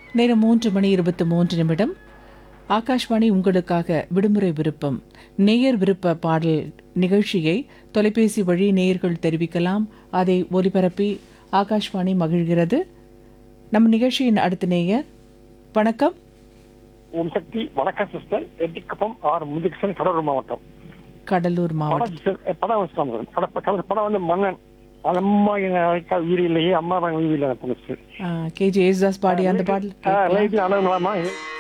நேரம் மூன்று மணி இருபத்தி மூன்று நிமிடம் ஆகாஷ்வாணி உங்களுக்காக விடுமுறை விருப்பம் நேயர் விருப்ப பாடல் நிகழ்ச்சியை தொலைபேசி வழி நேயர்கள் தெரிவிக்கலாம் அதை ஒலிபரப்பி ஆகாஷ்வாணி மகிழ்கிறது நம் நிகழ்ச்சியின் அடுத்த நேயர் வணக்கம் ஓம் சக்தி வணக்கம் சிஸ்டர் எட்டிக்குப்பம் ஆர் முதுகிருஷ்ணன் கடலூர் மாவட்டம் கடலூர் மாவட்டம் படம் சிஸ்டர், அஹ் படம் வச்சுட்டாங்க மேடம். படம் படம் படம் வந்து மன்னன் அது அம்மா எங்க உயிர் இல்லையே அம்மா தான் உயிர் இல்லை சிஸ்டர் கேஜி ஏசுதாஸ் பாடி அந்த பாடல் கேட்கலாம். லைட் அழகுலாமா